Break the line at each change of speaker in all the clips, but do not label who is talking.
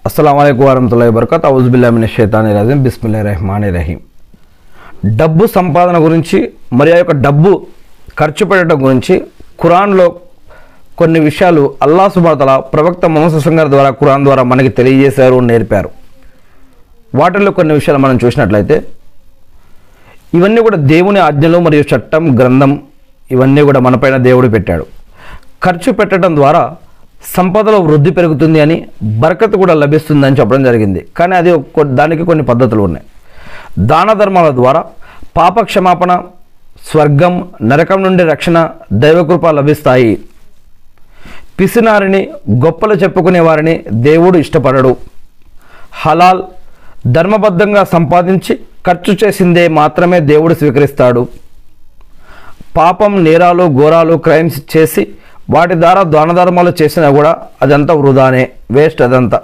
అస్సలం అయికు వరహతుల్లా వబర్కత్ ఔజుబిల్లామిన షైతాని రజీం బిస్మిల్లా రెహమాన్ రహీం డబ్బు సంపాదన గురించి మరి ఆ యొక్క డబ్బు ఖర్చు పెట్టడం గురించి ఖురాన్లో కొన్ని విషయాలు అల్లా సుబాతల ప్రవక్త మొహమ్మద్ గారి ద్వారా ఖురాన్ ద్వారా మనకి తెలియజేశారు నేర్పారు వాటిల్లో కొన్ని విషయాలు మనం చూసినట్లయితే ఇవన్నీ కూడా దేవుని ఆజ్ఞలు మరియు చట్టం గ్రంథం ఇవన్నీ కూడా మనపైన దేవుడు పెట్టాడు ఖర్చు పెట్టడం ద్వారా సంపదలో వృద్ధి పెరుగుతుంది అని బరకత్ కూడా లభిస్తుంది అని చెప్పడం జరిగింది కానీ అది కొ- దానికి కొన్ని పద్ధతులు ఉన్నాయి దాన ధర్మాల ద్వారా పాప క్షమాపణ స్వర్గం నరకం నుండి రక్షణ దైవకృప లభిస్తాయి పిసినారిని గొప్పలు చెప్పుకునే వారిని దేవుడు ఇష్టపడడు హలాల్ ధర్మబద్ధంగా సంపాదించి ఖర్చు చేసిందే మాత్రమే దేవుడు స్వీకరిస్తాడు పాపం నేరాలు ఘోరాలు క్రైమ్స్ చేసి వాటి ద్వారా దాన ధర్మాలు చేసినా కూడా అదంతా వృధానే వేస్ట్ అదంతా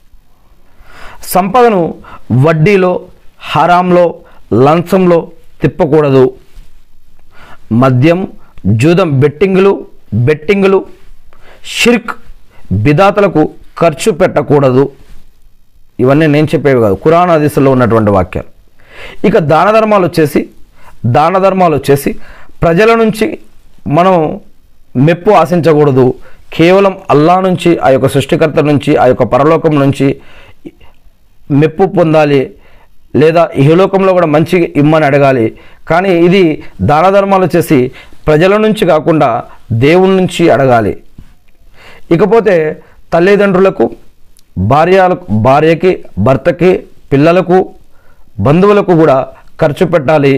సంపదను వడ్డీలో హరాంలో లంచంలో తిప్పకూడదు మద్యం జూదం బెట్టింగులు బెట్టింగులు షిర్క్ బిదాతలకు ఖర్చు పెట్టకూడదు ఇవన్నీ నేను చెప్పేవి కాదు కురాన్ హదీసులో ఉన్నటువంటి వాక్యాలు ఇక దాన ధర్మాలు వచ్చేసి దాన ధర్మాలు వచ్చేసి ప్రజల నుంచి మనం మెప్పు ఆశించకూడదు కేవలం అల్లా నుంచి ఆ యొక్క సృష్టికర్త నుంచి ఆ యొక్క పరలోకం నుంచి మెప్పు పొందాలి లేదా ఇహలోకంలో కూడా మంచి ఇమ్మని అడగాలి కానీ ఇది దాన ధర్మాలు వచ్చేసి ప్రజల నుంచి కాకుండా దేవుని నుంచి అడగాలి ఇకపోతే తల్లిదండ్రులకు భార్య భార్యకి భర్తకి పిల్లలకు బంధువులకు కూడా ఖర్చు పెట్టాలి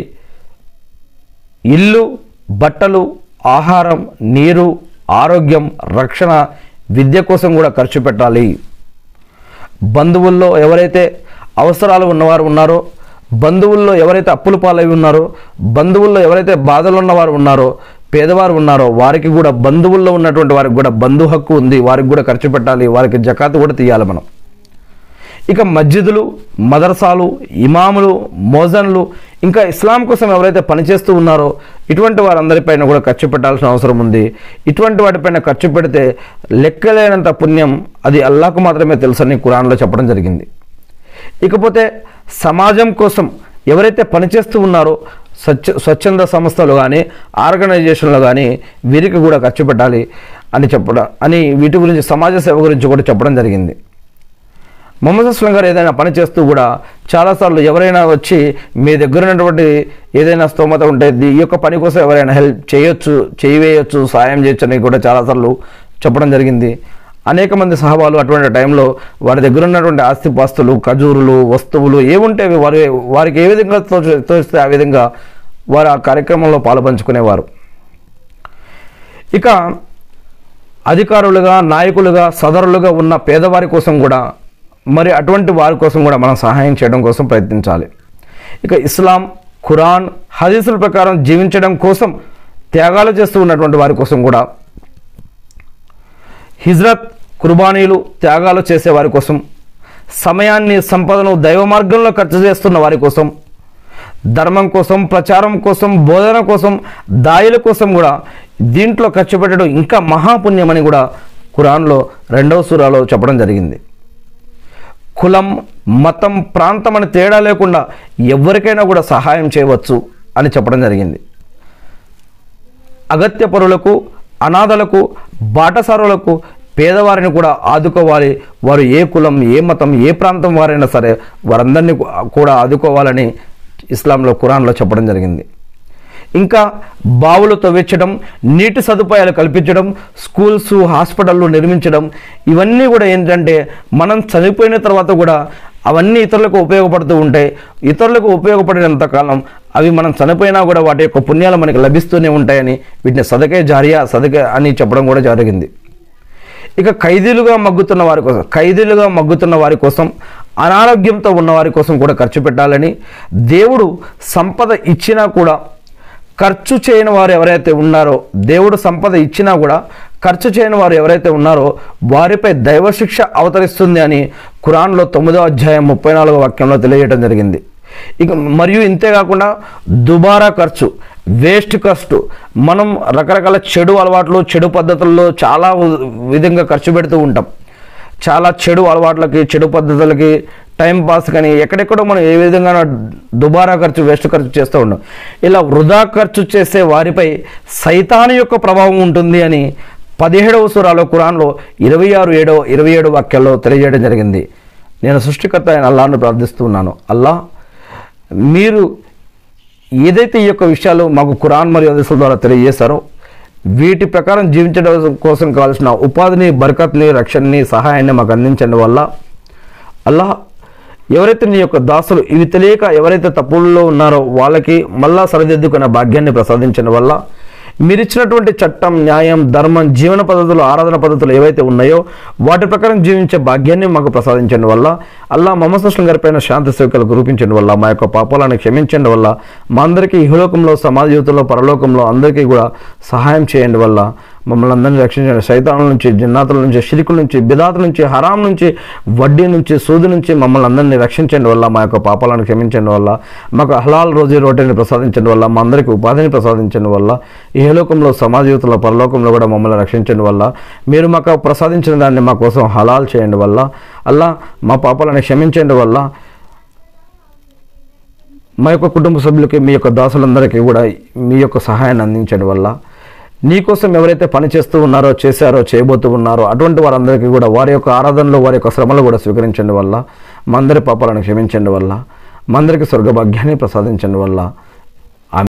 ఇల్లు బట్టలు ఆహారం నీరు ఆరోగ్యం రక్షణ విద్య కోసం కూడా ఖర్చు పెట్టాలి బంధువుల్లో ఎవరైతే అవసరాలు ఉన్నవారు ఉన్నారో బంధువుల్లో ఎవరైతే అప్పుల పాలై ఉన్నారో బంధువుల్లో ఎవరైతే బాధలు ఉన్నవారు ఉన్నారో పేదవారు ఉన్నారో వారికి కూడా బంధువుల్లో ఉన్నటువంటి వారికి కూడా బంధు హక్కు ఉంది వారికి కూడా ఖర్చు పెట్టాలి వారికి జకాతు కూడా తీయాలి మనం ఇక మస్జిదులు మదర్సాలు ఇమాములు మోజన్లు ఇంకా ఇస్లాం కోసం ఎవరైతే పనిచేస్తూ ఉన్నారో ఇటువంటి వారందరిపైన కూడా ఖర్చు పెట్టాల్సిన అవసరం ఉంది ఇటువంటి వాటిపైన ఖర్చు పెడితే లెక్కలేనంత పుణ్యం అది అల్లాకు మాత్రమే తెలుసని కురాన్లో చెప్పడం జరిగింది ఇకపోతే సమాజం కోసం ఎవరైతే పనిచేస్తూ ఉన్నారో స్వచ్ఛ స్వచ్ఛంద సంస్థలు కానీ ఆర్గనైజేషన్లు కానీ వీరికి కూడా ఖర్చు పెట్టాలి అని చెప్పడం అని వీటి గురించి సమాజ సేవ గురించి కూడా చెప్పడం జరిగింది మొహమ్మద్ అస్లం గారు ఏదైనా పని చేస్తూ కూడా చాలాసార్లు ఎవరైనా వచ్చి మీ దగ్గర ఉన్నటువంటి ఏదైనా స్తోమత ఉంటే ఈ యొక్క పని కోసం ఎవరైనా హెల్ప్ చేయొచ్చు చేయవేయచ్చు సాయం చేయొచ్చు అని కూడా చాలాసార్లు చెప్పడం జరిగింది అనేక మంది సహబాలు అటువంటి టైంలో వారి దగ్గర ఉన్నటువంటి ఆస్తిపాస్తులు ఖజూరులు వస్తువులు ఏముంటే అవి వారి వారికి ఏ విధంగా తోచ తోస్తే ఆ విధంగా వారు ఆ కార్యక్రమంలో పాలుపంచుకునేవారు ఇక అధికారులుగా నాయకులుగా సదరులుగా ఉన్న పేదవారి కోసం కూడా మరి అటువంటి వారి కోసం కూడా మనం సహాయం చేయడం కోసం ప్రయత్నించాలి ఇక ఇస్లాం ఖురాన్ హదీసుల ప్రకారం జీవించడం కోసం త్యాగాలు చేస్తూ ఉన్నటువంటి వారి కోసం కూడా హిజ్రత్ కుర్బానీలు త్యాగాలు చేసే వారి కోసం సమయాన్ని సంపదను దైవ మార్గంలో ఖర్చు చేస్తున్న వారి కోసం ధర్మం కోసం ప్రచారం కోసం బోధన కోసం దాయుల కోసం కూడా దీంట్లో ఖర్చు పెట్టడం ఇంకా మహాపుణ్యమని కూడా ఖురాన్లో రెండవ సూరాలో చెప్పడం జరిగింది కులం మతం ప్రాంతం అని తేడా లేకుండా ఎవరికైనా కూడా సహాయం చేయవచ్చు అని చెప్పడం జరిగింది అగత్య పరులకు అనాథలకు బాటసారులకు పేదవారిని కూడా ఆదుకోవాలి వారు ఏ కులం ఏ మతం ఏ ప్రాంతం వారైనా సరే వారందరినీ కూడా ఆదుకోవాలని ఇస్లాంలో ఖురాన్లో చెప్పడం జరిగింది ఇంకా బావులు తవ్వించడం నీటి సదుపాయాలు కల్పించడం స్కూల్స్ హాస్పిటళ్ళు నిర్మించడం ఇవన్నీ కూడా ఏంటంటే మనం చనిపోయిన తర్వాత కూడా అవన్నీ ఇతరులకు ఉపయోగపడుతూ ఉంటాయి ఇతరులకు ఉపయోగపడినంత కాలం అవి మనం చనిపోయినా కూడా వాటి యొక్క పుణ్యాలు మనకి లభిస్తూనే ఉంటాయని వీటిని సదకే జారియా సదకే అని చెప్పడం కూడా జరిగింది ఇక ఖైదీలుగా మగ్గుతున్న వారి కోసం ఖైదీలుగా మగ్గుతున్న వారి కోసం అనారోగ్యంతో ఉన్న వారి కోసం కూడా ఖర్చు పెట్టాలని దేవుడు సంపద ఇచ్చినా కూడా ఖర్చు చేయని వారు ఎవరైతే ఉన్నారో దేవుడు సంపద ఇచ్చినా కూడా ఖర్చు చేయని వారు ఎవరైతే ఉన్నారో వారిపై దైవశిక్ష అవతరిస్తుంది అని ఖురాన్లో తొమ్మిదో అధ్యాయం ముప్పై నాలుగో వాక్యంలో తెలియజేయడం జరిగింది ఇక మరియు ఇంతే కాకుండా దుబారా ఖర్చు వేస్ట్ ఖర్చు మనం రకరకాల చెడు అలవాట్లు చెడు పద్ధతుల్లో చాలా విధంగా ఖర్చు పెడుతూ ఉంటాం చాలా చెడు అలవాట్లకి చెడు పద్ధతులకి టైం పాస్ కానీ ఎక్కడెక్కడో మనం ఏ విధంగా దుబారా ఖర్చు వేస్ట్ ఖర్చు చేస్తూ ఉన్నాం ఇలా వృధా ఖర్చు చేసే వారిపై సైతాను యొక్క ప్రభావం ఉంటుంది అని పదిహేడవ సూరాలో ఖురాన్లో ఇరవై ఆరు ఏడో ఇరవై ఏడు వాక్యాల్లో తెలియజేయడం జరిగింది నేను సృష్టికర్త అయిన అల్లాను ప్రార్థిస్తున్నాను అల్లా మీరు ఏదైతే ఈ యొక్క విషయాలు మాకు ఖురాన్ మరియు హదీసుల ద్వారా తెలియజేశారో వీటి ప్రకారం జీవించడం కోసం కావాల్సిన ఉపాధిని బరకత్ని రక్షణని సహాయాన్ని మాకు అందించండి వల్ల అల్లా ఎవరైతే నీ యొక్క దాసులు ఇవి తెలియక ఎవరైతే తప్పుల్లో ఉన్నారో వాళ్ళకి మళ్ళా సరిదిద్దుకునే భాగ్యాన్ని ప్రసాదించడం వల్ల మీరిచ్చినటువంటి చట్టం న్యాయం ధర్మం జీవన పద్ధతులు ఆరాధన పద్ధతులు ఏవైతే ఉన్నాయో వాటి ప్రకారం జీవించే భాగ్యాన్ని మాకు ప్రసాదించండి వల్ల అల్లా మహమ్మద్ సుస్లం గారి పైన శాంతి సేవకులు కురిపించండి వల్ల మా యొక్క పాపాలను క్షమించండి వల్ల మా అందరికీ ఇహలోకంలో సమాజ జీవితంలో పరలోకంలో అందరికీ కూడా సహాయం చేయండి వల్ల మమ్మల్ని అందరినీ రక్షించండి సైతానుల నుంచి జిన్నాతుల నుంచి షిరికుల నుంచి బిదాతుల నుంచి హరాం నుంచి వడ్డీ నుంచి సూది నుంచి మమ్మల్ని అందరినీ రక్షించండి వల్ల మా యొక్క పాపాలను క్షమించండి వల్ల మాకు హలాల్ రోజు రోటీని ప్రసాదించండి వల్ల మా అందరికీ ఉపాధిని ప్రసాదించండి వల్ల ఈ లోకంలో సమాజ జీవితంలో పరలోకంలో కూడా మమ్మల్ని రక్షించండి వల్ల మీరు మాకు ప్రసాదించిన దాన్ని మా కోసం హలాల్ చేయండి వల్ల అల్లా మా పాపాలను క్షమించండి వల్ల మా యొక్క కుటుంబ సభ్యులకి మీ యొక్క దాసులందరికీ కూడా మీ యొక్క సహాయాన్ని అందించడం వల్ల నీకోసం ఎవరైతే పని చేస్తూ ఉన్నారో చేశారో చేయబోతూ ఉన్నారో అటువంటి వారందరికీ కూడా వారి యొక్క ఆరాధనలో వారి యొక్క శ్రమలు కూడా స్వీకరించండి వల్ల మా అందరి పాపాలను క్షమించండి వల్ల మా అందరికీ స్వర్గభాగ్యాన్ని ప్రసాదించండి వల్ల